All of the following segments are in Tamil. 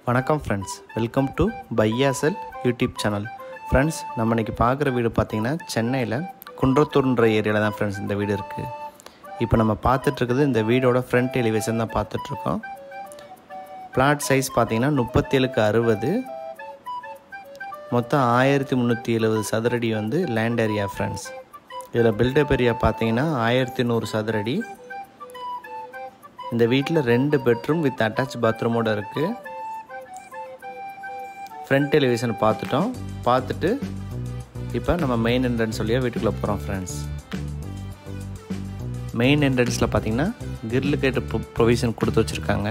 வணக்கம் ஃப்ரெண்ட்ஸ் வெல்கம் டு பையாசல் யூடியூப் சேனல் ஃப்ரெண்ட்ஸ் நம்ம இன்றைக்கி பார்க்குற வீடு பார்த்திங்கன்னா சென்னையில் குன்றத்தூர்ன்ற ஏரியாவில் தான் ஃப்ரெண்ட்ஸ் இந்த வீடு இருக்குது இப்போ நம்ம பார்த்துட்ருக்குது இந்த வீடோட ஃப்ரண்ட் எலிவேஷன் தான் பார்த்துட்ருக்கோம் பிளாட் சைஸ் பார்த்திங்கன்னா முப்பத்தேழுக்கு அறுபது மொத்தம் ஆயிரத்தி முந்நூற்றி எழுபது சதுரடி வந்து லேண்ட் ஏரியா ஃப்ரெண்ட்ஸ் இதில் பில்டப் ஏரியா பார்த்தீங்கன்னா ஆயிரத்தி நூறு சதுரடி இந்த வீட்டில் ரெண்டு பெட்ரூம் வித் அட்டாச் பாத்ரூமோடு இருக்குது ஃப்ரண்ட் டெலிவிஷன் பார்த்துட்டோம் பார்த்துட்டு இப்போ நம்ம மெயின் என்ட்ரன்ஸ் வழியாக வீட்டுக்குள்ளே போகிறோம் ஃப்ரெண்ட்ஸ் மெயின் என்ட்ரன்ஸில் பார்த்தீங்கன்னா கிரில் கேட்டு ப்ரொவிஷன் கொடுத்து வச்சுருக்காங்க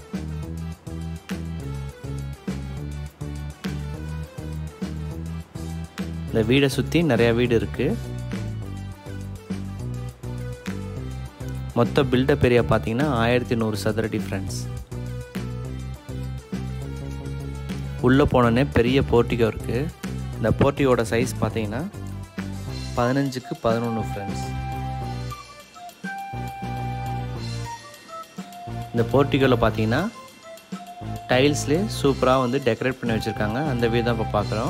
இந்த வீடை சுற்றி நிறையா வீடு இருக்குது மொத்த பில்டப் ஏரியா பார்த்தீங்கன்னா ஆயிரத்தி நூறு சதுரடி ஃப்ரெண்ட்ஸ் உள்ளே போனோடனே பெரிய போர்ட்டிகோ இருக்குது இந்த போர்ட்டிகோட சைஸ் பார்த்தீங்கன்னா பதினஞ்சுக்கு பதினொன்று ஃப்ரெண்ட்ஸ் இந்த போர்ட்டிகோவில் பார்த்தீங்கன்னா டைல்ஸ்லேயே சூப்பராக வந்து டெக்கரேட் பண்ணி வச்சுருக்காங்க அந்த வீடு தான் இப்போ பார்க்குறோம்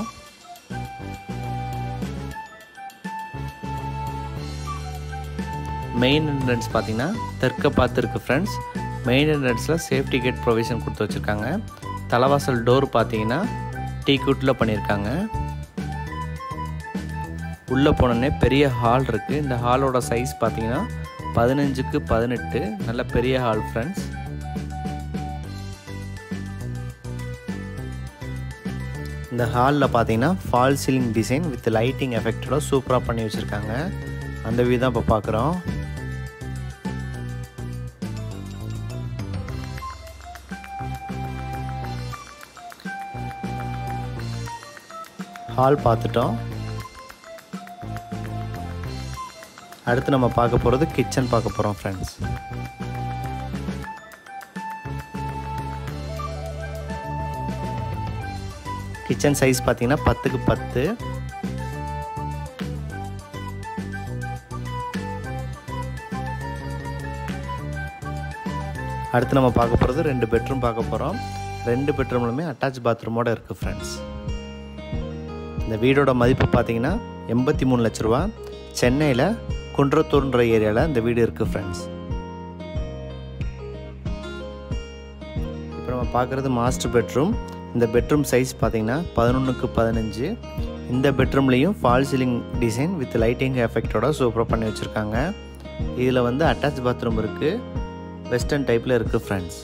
மெயின் என்ட்ரன்ஸ் பார்த்தீங்கன்னா தெற்க பார்த்துருக்கு ஃப்ரெண்ட்ஸ் மெயின் என்ட்ரன்ஸில் சேஃப்டி கேட் ப்ரொவிஷன் கொடுத்து வச்சுருக்காங்க தலைவாசல் டோர் பார்த்தீங்கன்னா டீ குட்டில் பண்ணியிருக்காங்க உள்ளே போனோடனே பெரிய ஹால் இருக்குது இந்த ஹாலோட சைஸ் பார்த்தீங்கன்னா பதினஞ்சுக்கு பதினெட்டு நல்ல பெரிய ஹால் ஃப்ரெண்ட்ஸ் இந்த ஹாலில் பார்த்தீங்கன்னா false ceiling design with lighting எஃபெக்டோட சூப்பராக பண்ணி வச்சுருக்காங்க அந்த வியூ தான் இப்போ பார்க்குறோம் ஹால் பார்த்துட்டோம் அடுத்து நம்ம பார்க்க போகிறது கிச்சன் பார்க்க போகிறோம் ஃப்ரெண்ட்ஸ் கிச்சன் சைஸ் பார்த்தீங்கன்னா பத்துக்கு பத்து அடுத்து நம்ம பார்க்க போகிறது ரெண்டு பெட்ரூம் பார்க்க போகிறோம் ரெண்டு பெட்ரூம்லுமே அட்டாச் பாத்ரூமோடு இருக்குது ஃப்ரெண்ட்ஸ் இந்த வீடோட மதிப்பு பார்த்தீங்கன்னா எண்பத்தி மூணு லட்ச ரூபா சென்னையில் குன்றத்தூர்ன்ற ஏரியாவில் இந்த வீடு இருக்குது ஃப்ரெண்ட்ஸ் இப்போ நம்ம பார்க்குறது மாஸ்டர் பெட்ரூம் இந்த பெட்ரூம் சைஸ் பார்த்தீங்கன்னா பதினொன்றுக்கு பதினஞ்சு இந்த பெட்ரூம்லேயும் false ceiling design with lighting எஃபெக்டோட சூப்பராக பண்ணி வச்சுருக்காங்க இதில் வந்து அட்டாச் பாத்ரூம் இருக்குது வெஸ்டர்ன் டைப்பில் இருக்குது ஃப்ரெண்ட்ஸ்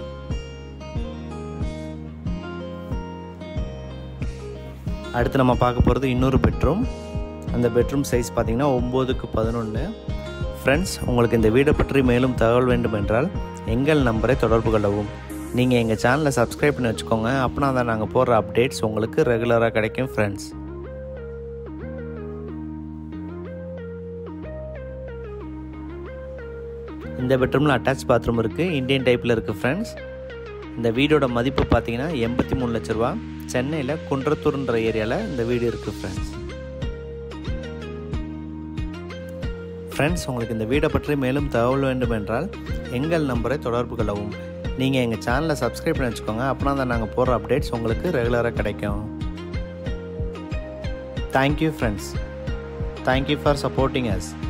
அடுத்து நம்ம பார்க்க போகிறது இன்னொரு பெட்ரூம் அந்த பெட்ரூம் சைஸ் பார்த்திங்கன்னா ஒம்போதுக்கு பதினொன்று ஃப்ரெண்ட்ஸ் உங்களுக்கு இந்த வீடை பற்றி மேலும் தகவல் வேண்டும் என்றால் எங்கள் நம்பரை தொடர்பு கொள்ளவும் நீங்கள் எங்கள் சேனலை சப்ஸ்கிரைப் பண்ணி வச்சுக்கோங்க அப்படின்னா தான் நாங்கள் போடுற அப்டேட்ஸ் உங்களுக்கு ரெகுலராக கிடைக்கும் ஃப்ரெண்ட்ஸ் இந்த பெட்ரூமில் அட்டாச் பாத்ரூம் இருக்குது இந்தியன் டைப்பில் இருக்குது ஃப்ரெண்ட்ஸ் இந்த வீடோட மதிப்பு பார்த்தீங்கன்னா எண்பத்தி மூணு லட்ச ரூபா சென்னையில் குன்றத்தூர்ன்ற ஏரியாவில் இந்த வீடு இருக்குது ஃப்ரெண்ட்ஸ் ஃப்ரெண்ட்ஸ் உங்களுக்கு இந்த வீடை பற்றி மேலும் தகவல் வேண்டும் என்றால் எங்கள் நம்பரை தொடர்பு கொள்ளவும் நீங்கள் எங்கள் சேனலை சப்ஸ்கிரைப் பண்ணி வச்சுக்கோங்க அப்படின்னா தான் நாங்கள் போடுற அப்டேட்ஸ் உங்களுக்கு ரெகுலராக கிடைக்கும் thank you friends thank you for supporting as